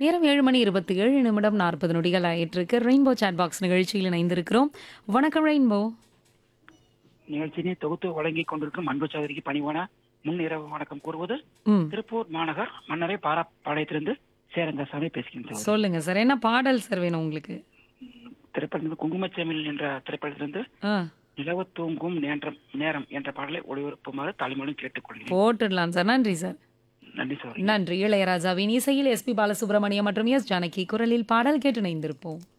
நேரம் ஏழு மணி இருபத்தி ஏழு நிமிடம் நாற்பது நொடிகள் ஆயிட்டிருக்கு ரெயின்போ சாட் பாக்ஸ் நிகழ்ச்சியில் இணைந்திருக்கிறோம் வணக்கம் ரெயின்போ நிகழ்ச்சியினை தொகுத்து வழங்கிக் கொண்டிருக்கும் அன்பு சகோதரிக்கு பணிவான முன் இரவு வணக்கம் கூறுவது ம் திருப்பூர் மாநகர் மன்னரை பாராப்பாளையத்திலிருந்து சேரங்கசாமி பேசுகின்றேன் சொல்லுங்க சார் என்ன பாடல் சார் வேணும் உங்களுக்கு திரைப்படத்திலிருந்து குங்குமச்சேமில் என்ற திரைப்படத்திலிருந்து ஆ நிலவு தூங்கும் நேரம் நேரம் என்ற பாடலை ஒளிபரப்புமாறு தலைமையிலும் கேட்டுக்கொள்கிறேன் போட்டுடலாம் சார் நன்றி சார் நன்றி சகோதரி நன்றி இளையராஜாவின் இசையில் எஸ்பி பாலசுப்ரமணியம் மற்றும் எஸ் ஜானகி குரலில் பாடல் கேட்டு இணைந்திருப்போம்